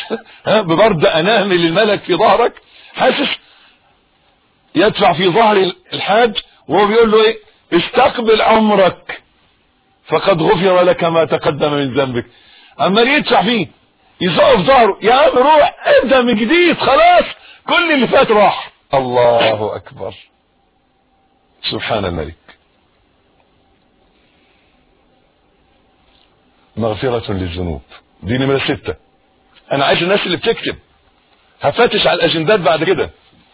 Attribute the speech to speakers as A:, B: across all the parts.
A: ها ببرد انامل الملك في ظهرك حاسس يدفع في ظهر الحاج وهو بيقول له ايه استقبل عمرك فقد غفر لك ما تقدم من ذنبك عمال يدفع فيه يزقه في ظهره يا عم روح ابدا من جديد خلاص كل اللي فات راح الله اكبر سبحان الملك مغفرة للذنوب دي نمرة ستة انا عايز الناس اللي بتكتب هفتش على الاجندات بعد كده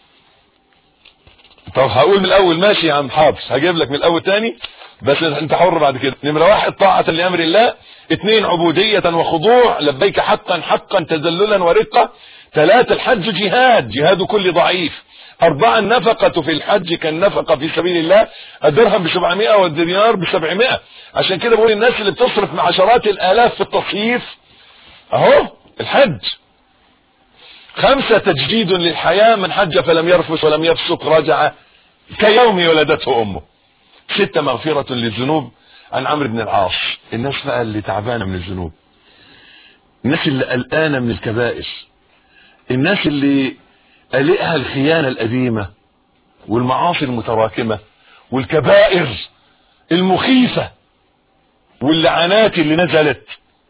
A: طب هقول من الاول ماشي يا عم حافظ هجيب لك من الاول تاني بس انت حر بعد كده نمرة واحد طاعة لامر الله اثنين عبودية وخضوع لبيك حقا حقا تذللا ورقة ثلاثة الحج جهاد جهاد كل ضعيف أربعة النفقة في الحج كالنفقة في سبيل الله الدرهم ب 700 والدينار ب 700 عشان كده بقول الناس اللي بتصرف عشرات الآلاف في التصيف أهو الحج خمسة تجديد للحياة من حج فلم يرفث ولم يفسق رجع كيوم ولدته أمه ستة مغفرة للذنوب عن عمرو بن العاص الناس بقى اللي تعبانة من الذنوب الناس اللي قلقانة من الكبائر الناس اللي قلقها الخيانة القديمة والمعاصي المتراكمة والكبائر المخيفة واللعنات اللي نزلت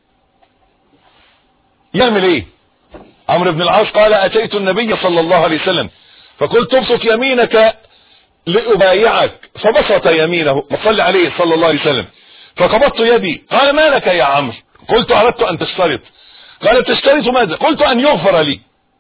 A: يعمل ايه عمرو بن العاص قال اتيت النبي صلى الله عليه وسلم فقلت ابسط يمينك لأبايعك فبسط يمينه وصلى عليه صلى الله عليه وسلم فقبضت يدي قال ما لك يا عمرو قلت أردت أن تشترط قال تشترط ماذا قلت أن يغفر لي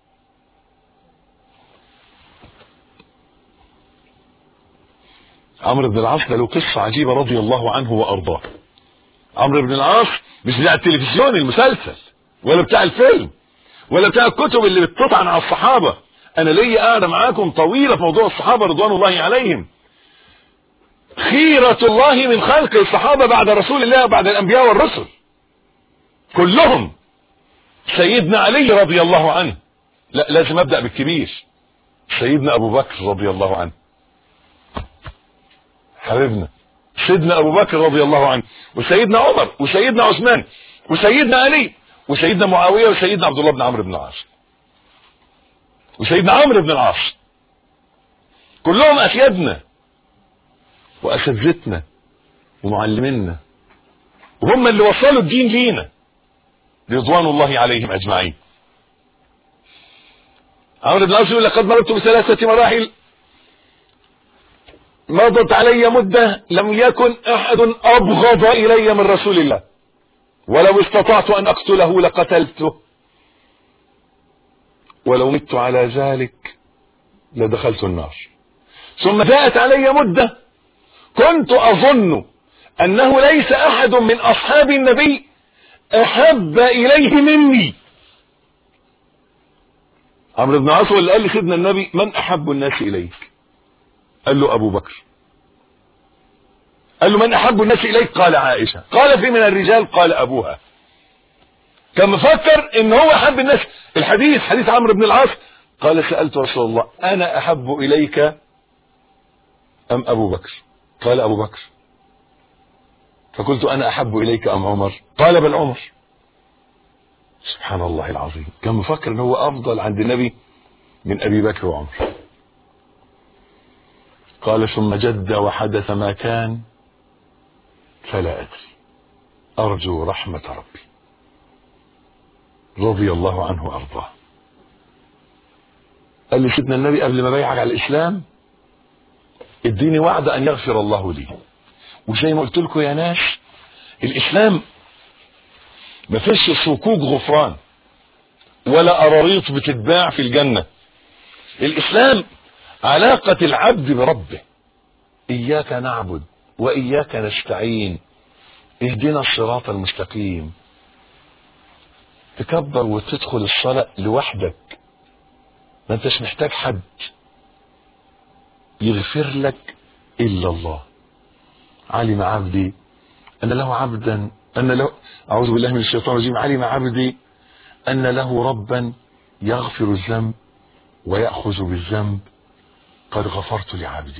A: عمرو بن العاص له قصة عجيبة رضي الله عنه وأرضاه عمرو بن العاص مش بتاع التلفزيون المسلسل ولا بتاع الفيلم ولا بتاع الكتب اللي بتطعن على الصحابة انا ليا قاعدة معاكم طويلة في موضوع الصحابة رضوان الله عليهم خيرة الله من خلق الصحابة بعد رسول الله بعد الانبياء والرسل كلهم سيدنا علي رضي الله عنه لا لازم ابدأ بالكبير سيدنا ابو بكر رضي الله عنه حبيبنا سيدنا ابو بكر رضي الله عنه وسيدنا عمر وسيدنا عثمان وسيدنا علي وسيدنا معاوية وسيدنا عبد الله بن عمرو بن العاص وسيدنا عمرو بن العاص كلهم اسيادنا واساتذتنا ومعلمينا وهم اللي وصلوا الدين لينا رضوان الله عليهم اجمعين عمرو بن العاص يقول لقد مررت بثلاثة مراحل مضت علي مدة لم يكن احد ابغض الي من رسول الله ولو استطعت ان اقتله لقتلته ولو مت على ذلك لدخلت النار ثم جاءت علي مدة كنت اظن انه ليس احد من اصحاب النبي احب اليه مني عمرو بن عاص اللي قال لي سيدنا النبي من احب الناس اليك قال له ابو بكر قال له من احب الناس اليك قال عائشة قال في من الرجال قال ابوها كان مفكر ان هو احب الناس الحديث حديث عمرو بن العاص قال سألت رسول الله انا احب اليك ام ابو بكر قال ابو بكر فقلت انا احب اليك ام عمر قال بل عمر سبحان الله العظيم كان مفكر ان هو افضل عند النبي من ابي بكر وعمر قال ثم جد وحدث ما كان فلا ادري ارجو رحمة ربي رضي الله عنه وارضاه قال لي سيدنا النبي قبل ما بيعك على الاسلام اديني وعد ان يغفر الله لي وزي ما قلت لكم يا ناس الاسلام ما فيش صكوك غفران ولا قراريط بتتباع في الجنة الاسلام علاقة العبد بربه اياك نعبد واياك نستعين اهدنا الصراط المستقيم تكبر وتدخل الصلاة لوحدك ما انتش محتاج حد يغفر لك الا الله علم عبدي ان له عبدا ان له اعوذ بالله من الشيطان الرجيم علم عبدي ان له ربا يغفر الذنب ويأخذ بالذنب قد غفرت لعبدي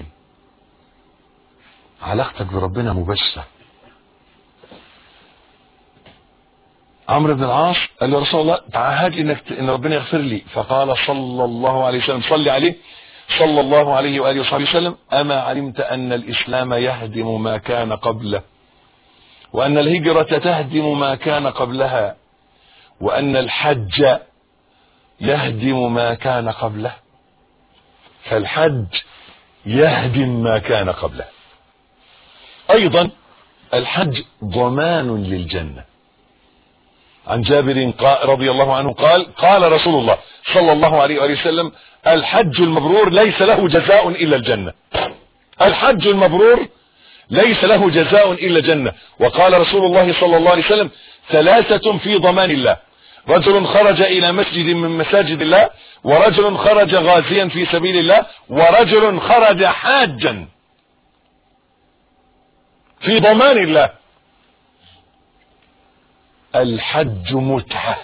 A: علاقتك بربنا مباشرة عمرو بن العاص قال له رسول الله تعهد لي انك ان ربنا يغفر لي فقال صلى الله عليه وسلم صلي عليه صلى الله عليه واله وصحبه وسلم اما علمت ان الاسلام يهدم ما كان قبله وان الهجره تهدم ما كان قبلها وان الحج يهدم ما كان قبله فالحج يهدم ما كان قبله ايضا الحج ضمان للجنه عن جابر رضي الله عنه قال قال رسول الله صلى الله عليه وآله وسلم الحج المبرور ليس له جزاء إلا الجنة الحج المبرور ليس له جزاء إلا الجنة وقال رسول الله صلى الله عليه وسلم ثلاثة في ضمان الله رجل خرج إلى مسجد من مساجد الله ورجل خرج غازيا في سبيل الله ورجل خرج حاجا في ضمان الله الحج متعة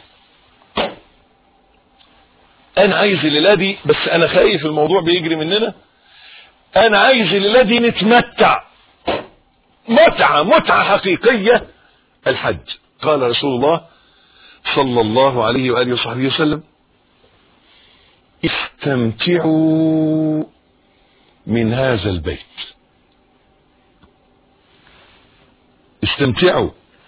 A: انا عايز الليلة دي بس انا خايف الموضوع بيجري مننا انا عايز الليلة دي نتمتع متعة متعة حقيقية الحج قال رسول الله صلى الله عليه وآله وصحبه وسلم استمتعوا من هذا البيت استمتعوا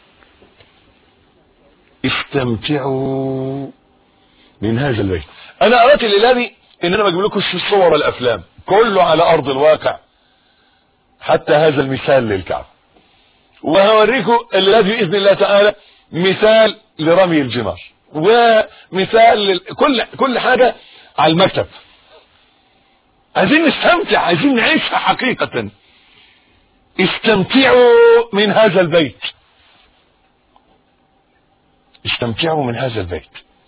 A: استمتعوا من هذا البيت انا اردت الليله دي ان انا بجيب لكم الصور والافلام كله على ارض الواقع حتى هذا المثال للكعبه وهوريكم الليله دي باذن الله تعالى مثال لرمي الجمار ومثال لل... كل كل حاجه على المكتب عايزين نستمتع عايزين نعيشها حقيقه استمتعوا من هذا البيت استمتعوا من هذا البيت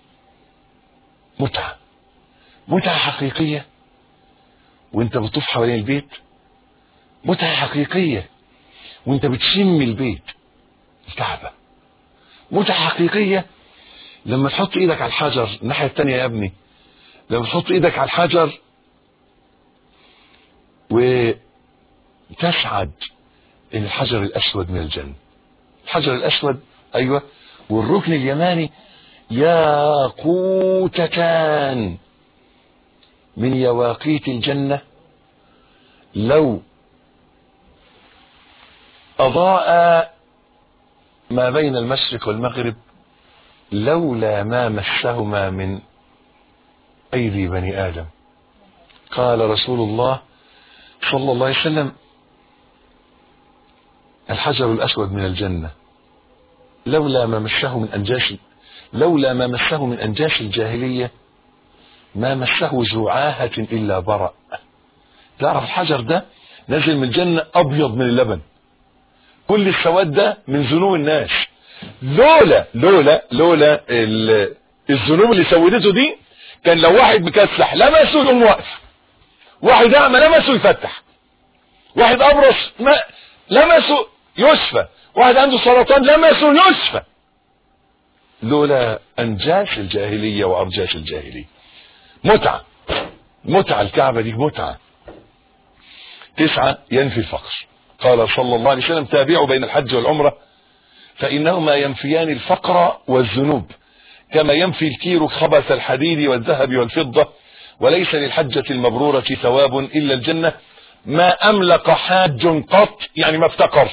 A: متعة متعة حقيقية وانت بتطوف حوالين البيت متعة حقيقية وانت بتشم البيت الكعبة متعة حقيقية لما تحط ايدك على الحجر الناحية التانية يا ابني لما تحط ايدك على الحجر وتسعد ان الحجر الاسود من الجنة الحجر الاسود ايوه والركن اليماني ياقوتتان من يواقيت الجنة لو أضاء ما بين المشرق والمغرب لولا ما مسهما من أيدي بني آدم قال رسول الله صلى الله عليه وسلم الحجر الأسود من الجنة لولا ما مسه من أنجاش لولا ما مسه من أنجاش الجاهلية ما مسه زعاهة إلا برأ تعرف الحجر ده نزل من الجنة أبيض من اللبن كل السواد ده من ذنوب الناس لولا لولا لولا الذنوب اللي سودته دي كان لو واحد مكسح لمسه يقوم واقف واحد اعمى لمسه يفتح واحد ابرص ما لمسه يشفى واحد عنده سرطان لمسه يشفى لولا انجاش الجاهليه وارجاش الجاهليه متعه متعه الكعبه دي متعه تسعه ينفي الفقر قال صلى الله عليه وسلم تابعوا بين الحج والعمره فانهما ينفيان الفقر والذنوب كما ينفي الكير خبث الحديد والذهب والفضه وليس للحجه المبروره ثواب الا الجنه ما املك حاج قط يعني ما افتقر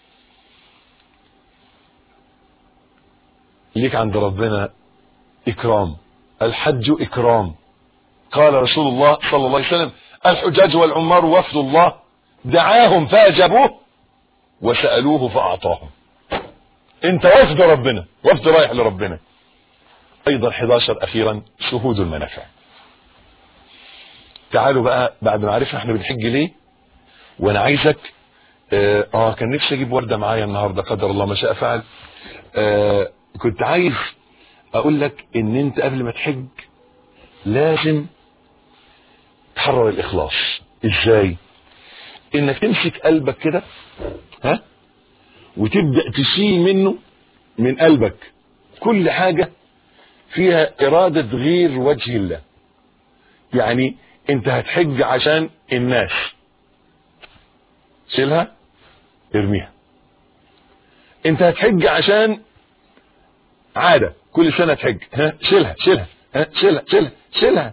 A: ليك عند ربنا اكرام الحج اكرام قال رسول الله صلى الله عليه وسلم الحجاج والعمار وفد الله دعاهم فاجابوه وسالوه فاعطاهم انت وفد ربنا وفد رايح لربنا ايضا 11 اخيرا شهود المنافع تعالوا بقى بعد ما عرفنا احنا بنحج ليه وانا عايزك اه, آه كان نفسي اجيب ورده معايا النهارده قدر الله ما شاء فعل آه كنت عايز اقول لك ان انت قبل ما تحج لازم تحرر الاخلاص ازاي انك تمسك قلبك كده ها وتبدا تشيل منه من قلبك كل حاجه فيها اراده غير وجه الله يعني انت هتحج عشان الناس شيلها ارميها انت هتحج عشان عادة كل سنة تحج ها شيلها شيلها ها شيلها شيلها شيلها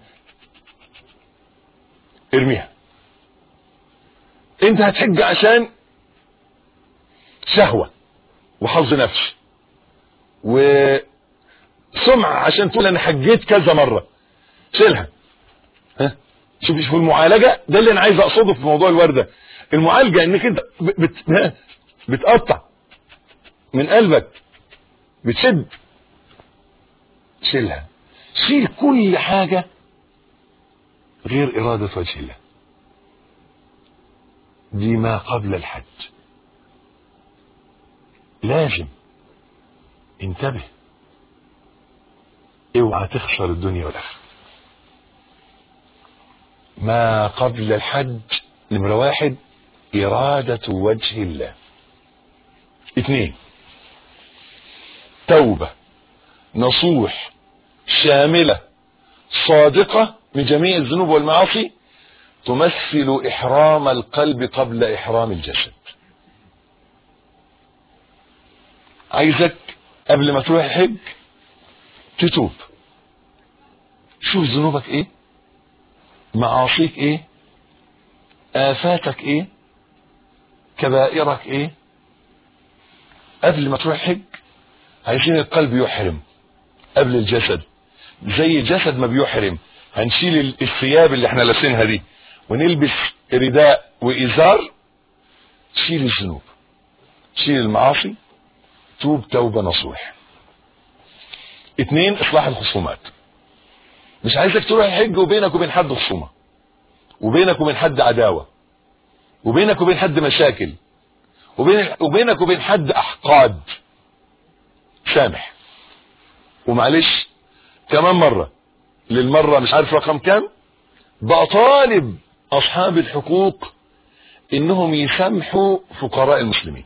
A: ارميها انت هتحج عشان شهوة وحظ نفس وسمعة عشان تقول انا حجيت كذا مرة شيلها ها شوف شوف المعالجة ده اللي انا عايز اقصده في موضوع الوردة المعالجة انك انت بت... بتقطع من قلبك بتشد شيلها شيل كل حاجة غير إرادة وجه الله دي ما قبل الحج لازم انتبه اوعى تخسر الدنيا والاخره ما قبل الحج نمرة واحد إرادة وجه الله اثنين توبة نصوح شاملة صادقة من جميع الذنوب والمعاصي تمثل إحرام القلب قبل إحرام الجسد عايزك قبل ما تروح الحج تتوب شوف ذنوبك ايه معاصيك ايه آفاتك ايه كبائرك ايه قبل ما تروح الحج عايزين القلب يحرم قبل الجسد زي الجسد ما بيحرم هنشيل الثياب اللي احنا لابسينها دي ونلبس رداء وإزار شيل الذنوب شيل المعاصي توب توبة نصوح اتنين اصلاح الخصومات مش عايزك تروح الحج وبينك وبين حد خصومة وبينك وبين حد عداوة وبينك وبين حد مشاكل وبين وبينك وبين حد احقاد سامح ومعلش كمان مرة للمرة مش عارف رقم كام بقى طالب اصحاب الحقوق انهم يسامحوا فقراء المسلمين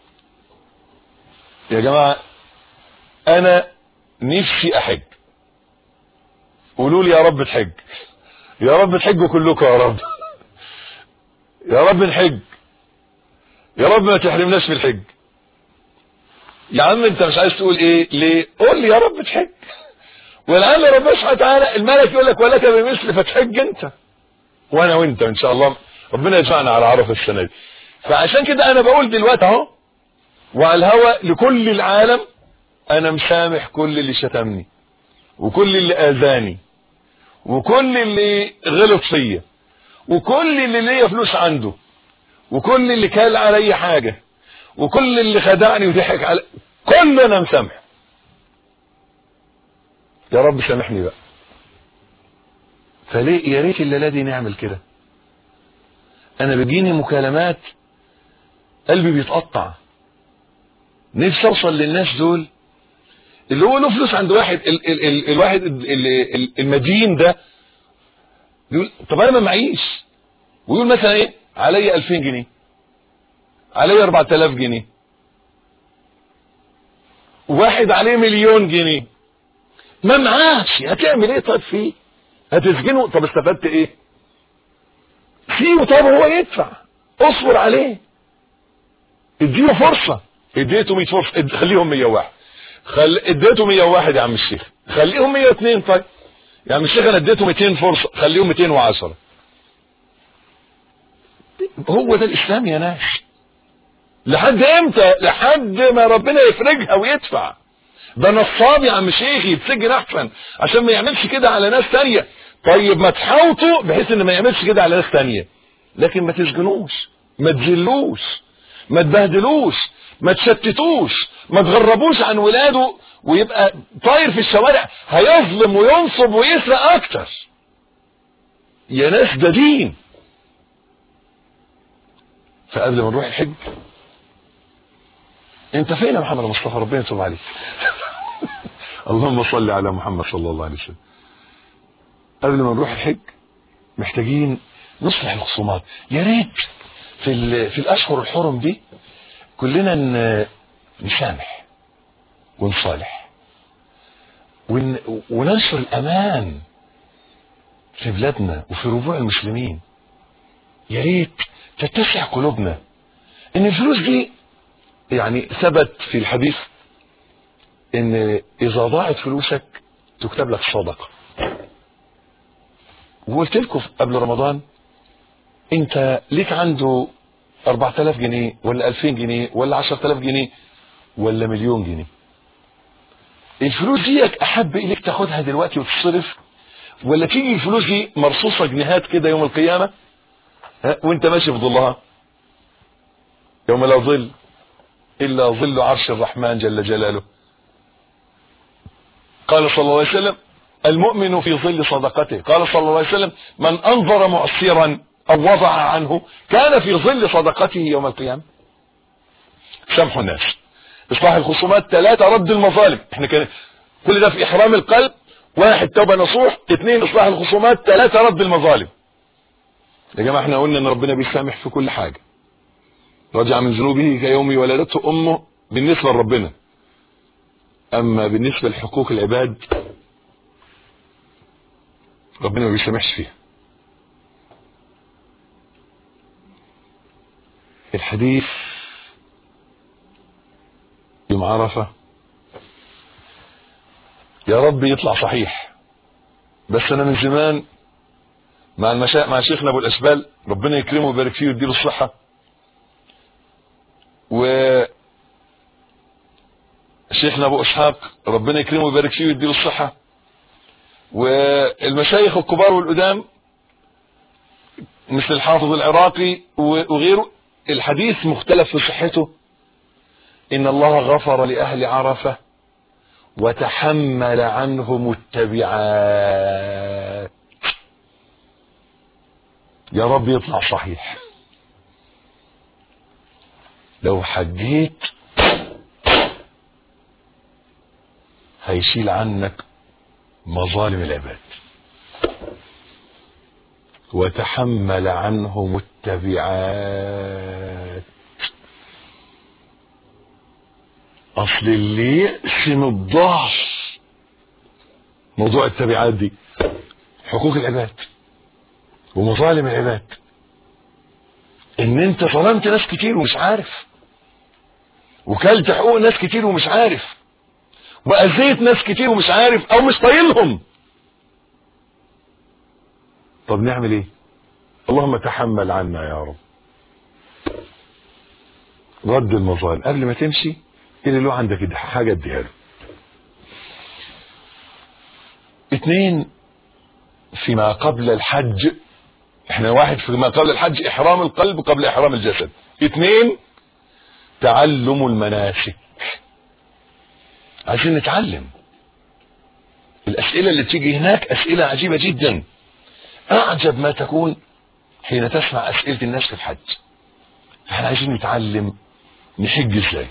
A: يا جماعة انا نفسي احج قولوا لي يا رب تحج يا رب تحجوا كلكم يا رب يا رب نحج يا رب ما تحرمناش من الحج يا عم انت مش عايز تقول ايه ليه قول لي يا رب تحج ولعل ربنا سبحانه وتعالى الملك يقول لك ولك بمثل فتحج انت وانا وانت ان شاء الله ربنا يجمعنا على عرفه السنه دي فعشان كده انا بقول دلوقتي اهو وعلى الهوى لكل العالم انا مسامح كل اللي شتمني وكل اللي اذاني وكل اللي غلط فيا وكل اللي ليا فلوس عنده وكل اللي كال علي حاجة وكل اللي خدعني وضحك علي كل انا مسامح يا رب سامحني بقى فليه يا ريت الليله دي نعمل كده انا بيجيني مكالمات قلبي بيتقطع نفسي اوصل للناس دول اللي هو له فلوس عند واحد ال ال ال الواحد ال ال المدين ده يقول طب انا ما معيش ويقول مثلا ايه عليا 2000 جنيه عليا 4000 جنيه واحد عليه مليون جنيه ما معاش هتعمل ايه طيب فيه هتسجنه طب استفدت ايه سيبه طب هو يدفع اصبر عليه اديله فرصة اديته 100 فرصة اد... خليهم 101 خل... اديته 101 يا عم الشيخ خليهم 102 طيب يا عم الشيخ انا اديته 200 فرصة خليهم 210 هو ده الاسلام يا ناس لحد امتى لحد ما ربنا يفرجها ويدفع ده نصاب يا عم شيخ يتسجن احسن عشان ما يعملش كده على ناس تانية طيب ما تحاوطوا بحيث ان ما يعملش كده على ناس تانية لكن ما تسجنوش ما تذلوش ما تبهدلوش ما تشتتوش ما تغربوش عن ولاده ويبقى طاير في الشوارع هيظلم وينصب ويسرق اكتر يا ناس ده دين فقبل ما نروح الحج انت فين يا محمد مصطفى ربنا يتوب عليك اللهم صل على محمد صلى الله عليه وسلم قبل ما نروح الحج محتاجين نصلح الخصومات يا ريت في في الاشهر الحرم دي كلنا نسامح ونصالح ون وننشر الامان في بلادنا وفي ربوع المسلمين يا ريت تتسع قلوبنا ان الفلوس دي يعني ثبت في الحديث ان اذا ضاعت فلوسك تكتب لك صدقة وقلت لكم قبل رمضان انت ليك عنده 4000 جنيه ولا 2000 جنيه ولا 10000 جنيه ولا مليون جنيه الفلوس ديك احب اليك تاخدها دلوقتي وتصرف ولا تيجي الفلوس دي مرصوصه جنيهات كده يوم القيامه ها وانت ماشي في ظلها يوم لا ظل الا ظل عرش الرحمن جل جلاله قال صلى الله عليه وسلم المؤمن في ظل صدقته قال صلى الله عليه وسلم من انظر معسرا او وضع عنه كان في ظل صدقته يوم القيامه سامحوا الناس اصلاح الخصومات ثلاثة رد المظالم احنا كان كل ده في احرام القلب واحد توبة نصوح اثنين اصلاح الخصومات ثلاثة رد المظالم يا جماعة احنا قلنا ان ربنا بيسامح في كل حاجة رجع من ذنوبه كيوم ولدته امه بالنسبة لربنا اما بالنسبة لحقوق العباد ربنا ما بيسامحش فيها الحديث يوم عرفة يا رب يطلع صحيح بس انا من زمان مع المشا... مع شيخنا ابو الاشبال ربنا يكرمه ويبارك فيه ويديله الصحة و شيخنا ابو اسحاق ربنا يكرمه ويبارك فيه ويديله الصحة والمشايخ الكبار والقدام مثل الحافظ العراقي وغيره الحديث مختلف في صحته إن الله غفر لأهل عرفة وتحمل عنهم التبعات يا رب يطلع صحيح لو حجيت هيشيل عنك مظالم العباد وتحمل عنهم التبعات اصل اللي يقسم الظهر موضوع التبعات دي حقوق العباد ومظالم العباد ان انت ظلمت ناس كتير ومش عارف وكلت حقوق ناس كتير ومش عارف واذيت ناس كتير ومش عارف او مش طايلهم طب نعمل ايه اللهم تحمل عنا يا رب رد المظالم قبل ما تمشي اللي له عندك حاجة اديها له اتنين فيما قبل الحج احنا واحد فيما قبل الحج احرام القلب قبل احرام الجسد اتنين تعلم المناسك عايزين نتعلم الاسئلة اللي تيجي هناك اسئلة عجيبة جدا اعجب ما تكون حين تسمع اسئلة الناس في الحج احنا عايزين نتعلم نحج ازاي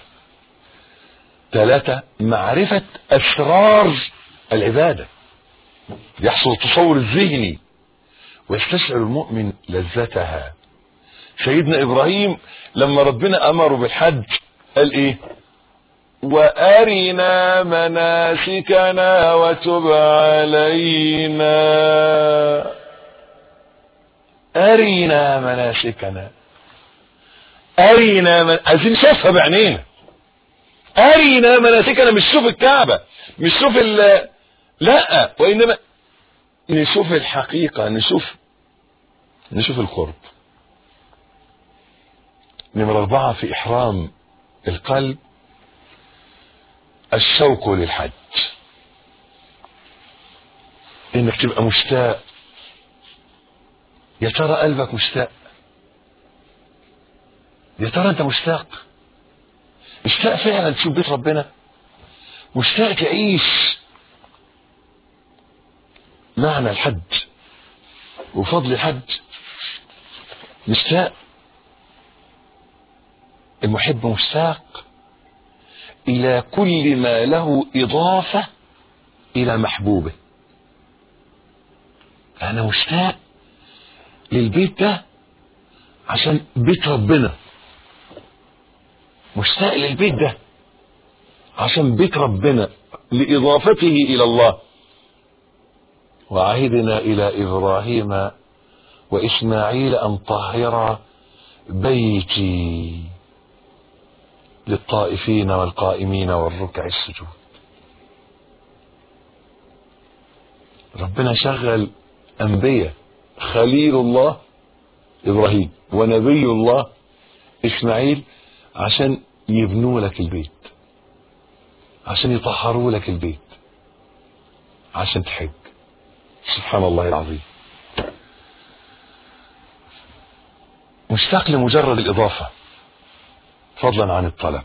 A: ثلاثة معرفة اسرار العبادة يحصل التصور الذهني ويستشعر المؤمن لذتها سيدنا ابراهيم لما ربنا امره بالحج قال ايه وارنا مناسكنا وتب علينا أرينا مناسكنا أرينا من... عايزين نشوفها بعينينا أرينا مناسكنا مش شوف الكعبة مش شوف ال لا وإنما نشوف الحقيقة نشوف نشوف القرب نمرة أربعة في إحرام القلب الشوق للحج إنك تبقى مشتاق يا ترى قلبك مشتاق يا ترى انت مشتاق مشتاق فعلا تشوف بيت ربنا مشتاق تعيش معنى الحج وفضل الحج مشتاق المحب مشتاق الى كل ما له اضافه الى محبوبه انا مشتاق للبيت ده عشان بيت ربنا مشتاق للبيت ده عشان بيت ربنا لإضافته إلى الله وعهدنا إلى إبراهيم وإسماعيل أن طهر بيتي للطائفين والقائمين والركع السجود ربنا شغل انبياء خليل الله ابراهيم ونبي الله اسماعيل عشان يبنوا لك البيت عشان يطهروا لك البيت عشان تحج سبحان الله العظيم مشتاق لمجرد الإضافة فضلا عن الطلب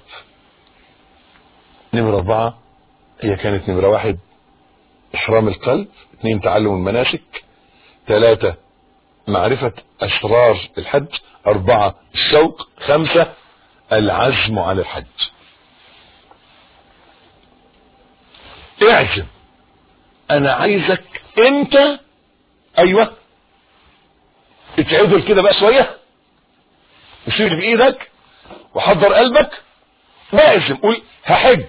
A: نمرة أربعة هي كانت نمرة واحد إحرام القلب اثنين تعلم المناسك ثلاثة معرفة أسرار الحج أربعة الشوق خمسة العزم على الحج اعزم أنا عايزك أنت أيوة اتعدل كده بقى شوية وشيل بإيدك وحضر قلبك واعزم قول هحج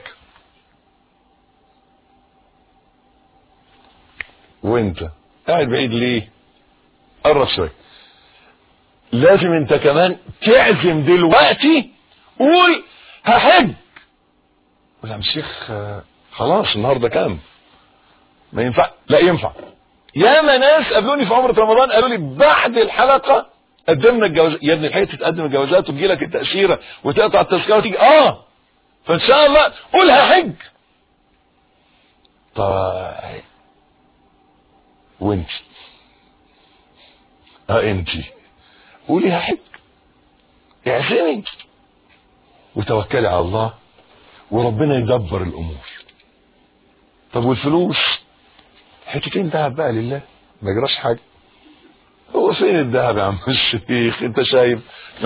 A: وانت قاعد بعيد ليه قرب شويه لازم انت كمان تعزم دلوقتي قول هحج قول يا عم شيخ آه، خلاص النهارده كام ما ينفع لا ينفع ياما ناس قابلوني في عمرة رمضان قالوا لي بعد الحلقة قدمنا الجواز يا ابني الحقيقة تتقدم الجوازات وتجي لك التأشيرة وتقطع التذكرة وتيجي اه فان شاء الله قول هحج طيب وانت اه انت قولي هحج اعزمي وتوكلي على الله وربنا يدبر الامور طب والفلوس حتتين دهب بقى لله ما يجراش حاجه هو فين الذهب يا عم الشيخ انت شايف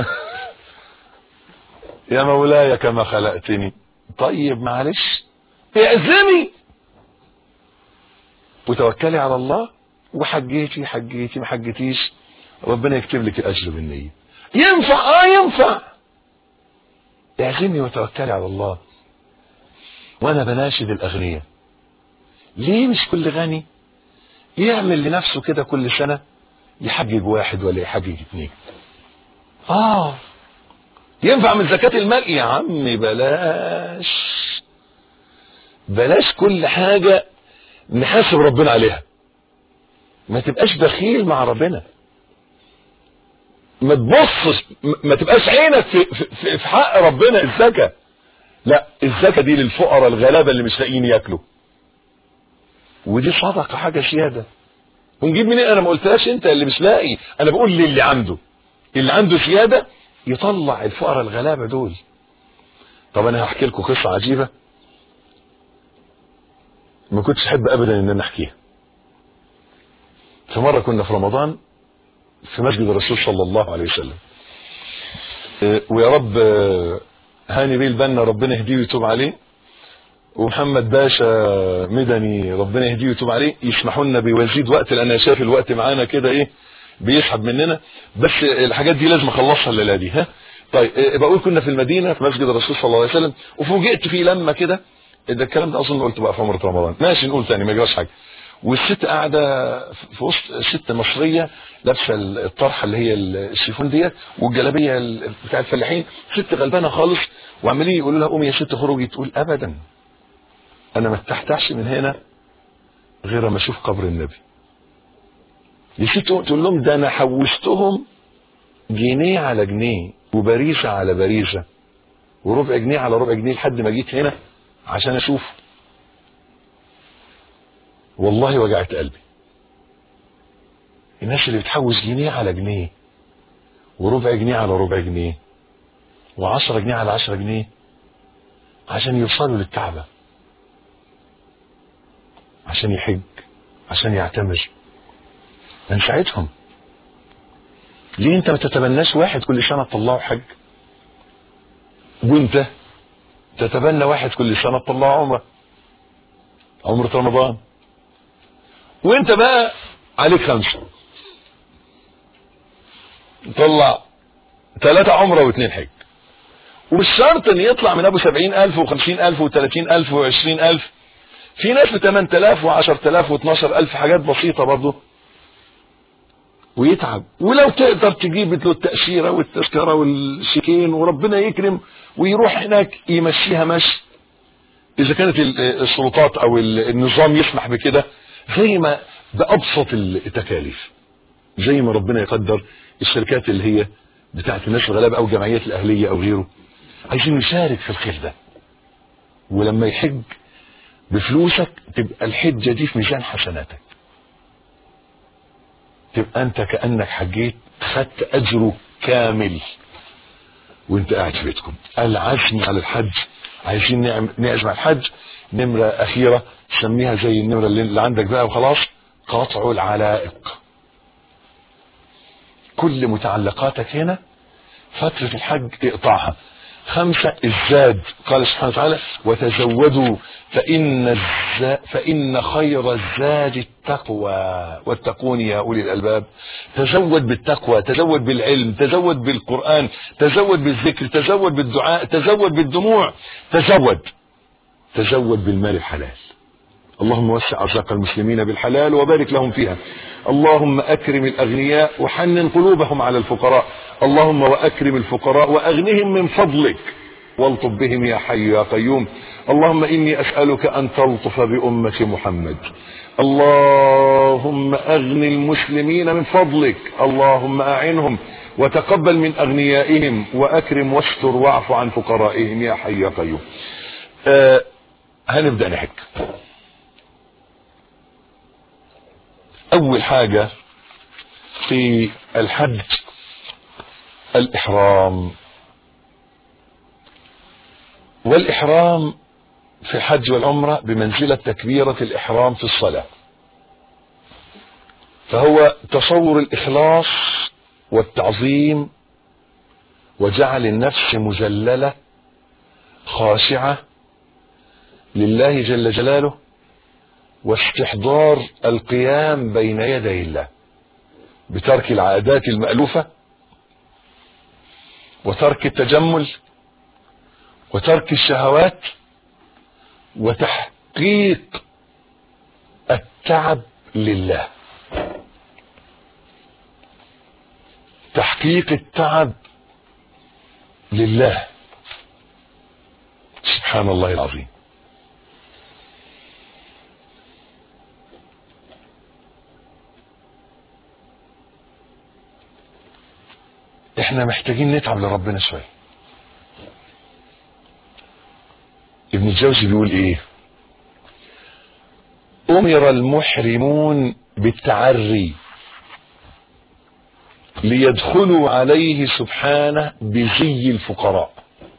A: يا مولاي كما خلقتني طيب معلش اعزمي وتوكلي على الله وحجيتي حجيتي ما حجيتيش ربنا يكتب لك الاجر بالنيه ينفع اه ينفع اعزمي وتوكلي على الله وانا بناشد الاغنياء ليه مش كل غني يعمل لنفسه كده كل سنه يحجج واحد ولا يحجج اتنين اه ينفع من زكاة المال يا عم بلاش بلاش كل حاجة نحاسب ربنا عليها ما تبقاش بخيل مع ربنا ما تبصش ما تبقاش عينك في, في, في حق ربنا الزكاة لا الزكاة دي للفقراء الغلابة اللي مش لاقيين ياكلوا ودي صدقة حاجة زيادة ونجيب منين انا ما قلتهاش انت اللي مش لاقي انا بقول للي عنده اللي عنده زيادة يطلع الفقراء الغلابة دول طب انا هحكي لكم قصة عجيبة ما كنتش احب ابدا ان انا احكيها في مرة كنا في رمضان في مسجد الرسول صلى الله عليه وسلم اه، ويا رب اه، هاني بيه البنا ربنا يهديه ويتوب عليه ومحمد باشا مدني ربنا يهديه ويتوب عليه يسمحوا لنا بيزيد وقت لان انا شايف الوقت معانا كده ايه بيسحب مننا بس الحاجات دي لازم اخلصها الليله دي ها طيب اه، بقول كنا في المدينه في مسجد الرسول صلى الله عليه وسلم وفوجئت في لما كده ده الكلام ده اظن قلت بقى في عمره رمضان ماشي نقول تاني ما يجراش حاجه والست قاعده في وسط ست مصريه لابسه الطرحه اللي هي الشيفون ديت والجلابيه ال- بتاع الفلاحين ست غلبانه خالص وعمالين يقولوا لها قومي يا ست خروجي تقول ابدا انا ما ارتحتش من هنا غير ما اشوف قبر النبي يا ست تقول لهم ده انا حوشتهم جنيه على جنيه وبريشه على بريشه وربع جنيه على ربع جنيه لحد ما جيت هنا عشان اشوفه والله وجعت قلبي الناس اللي بتحوش جنيه على جنيه وربع جنيه على ربع جنيه وعشرة جنيه على عشرة جنيه عشان يوصلوا للكعبة عشان يحج عشان يعتمر نساعدهم ليه انت ما تتبناش واحد كل سنة تطلعه حج وانت تتبنى واحد كل سنة تطلعه عمره عمرة رمضان وانت بقى عليك خمسة طلع ثلاثة عمرة واثنين حج ومش شرط ان يطلع من ابو سبعين الف وخمسين الف وثلاثين الف وعشرين الف في ناس بثمان تلاف وعشر تلاف واثناشر الف حاجات بسيطة برضه ويتعب ولو تقدر تجيب له التأشيرة والتذكرة والشيكين وربنا يكرم ويروح هناك يمشيها مشي اذا كانت ال- السلطات او ال- النظام يسمح بكده زي ما بأبسط التكاليف زي ما ربنا يقدر الشركات اللي هي بتاعت الناس الغلابة أو الجمعيات الأهلية أو غيره عايزين نشارك في الخير ده ولما يحج بفلوسك تبقى الحجة دي في ميزان حسناتك تبقى أنت كأنك حجيت خدت أجره كامل وانت قاعد في بيتكم العزم على الحج عايزين نعم نعزم على الحج نمرة أخيرة سميها زي النمرة اللي اللي عندك بقى وخلاص قطع العلائق كل متعلقاتك هنا فترة الحج اقطعها خمسة الزاد قال سبحانه وتعالى وتزودوا فإن, الزاد فإن خير الزاد التقوى واتقون يا أولي الألباب تزود بالتقوى تزود بالعلم تزود بالقرآن تزود بالذكر تزود بالدعاء تزود بالدموع تزود تزود بالمال الحلال اللهم وسع أرزاق المسلمين بالحلال وبارك لهم فيها اللهم أكرم الأغنياء وحنن قلوبهم على الفقراء اللهم وأكرم الفقراء وأغنهم من فضلك والطف بهم يا حي يا قيوم اللهم إني أسألك أن تلطف بأمة محمد اللهم أغن المسلمين من فضلك اللهم أعنهم وتقبل من أغنيائهم وأكرم واستر واعف عن فقرائهم يا حي يا قيوم آه هنبدأ نحك أول حاجة في الحج الإحرام والإحرام في الحج والعمرة بمنزلة تكبيرة الإحرام في الصلاة فهو تصور الإخلاص والتعظيم وجعل النفس مذللة خاشعة لله جل جلاله واستحضار القيام بين يدي الله بترك العادات المألوفة وترك التجمل وترك الشهوات وتحقيق التعب لله تحقيق التعب لله سبحان الله العظيم احنا محتاجين نتعب لربنا شويه ابن الجوزي بيقول ايه امر المحرمون بالتعري ليدخلوا عليه سبحانه بزي الفقراء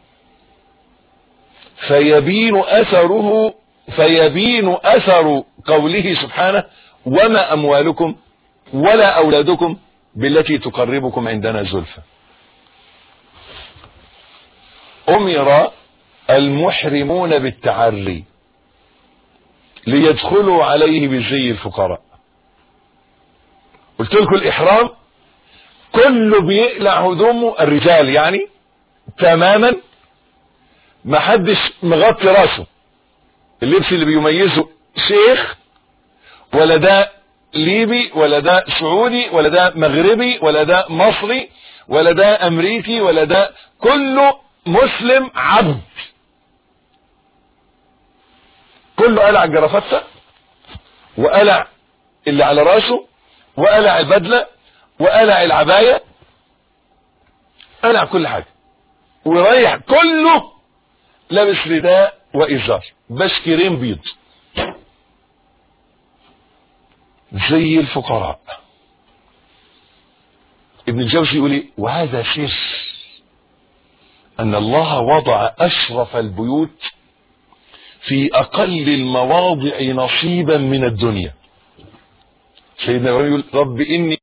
A: فيبين اثره فيبين اثر قوله سبحانه وما اموالكم ولا اولادكم بالتي تقربكم عندنا زلفى امر المحرمون بالتعري ليدخلوا عليه بزي الفقراء قلت لكم الاحرام كله بيقلع هدومه الرجال يعني تماما ما حدش مغطي راسه اللبس اللي بيميزه شيخ ولا ده ليبي ولا ده سعودي ولا ده مغربي ولا ده مصري ولا ده امريكي ولا ده كله مسلم عبد كله قلع الجرافته وقلع اللي على راسه وقلع البدله وقلع العبايه قلع كل حاجه ورايح كله لابس رداء وازار بشكرين بيض زي الفقراء ابن الجوزي يقول ايه وهذا سر ان الله وضع اشرف البيوت في اقل المواضع نصيبا من الدنيا سيدنا ابراهيم يقول رب اني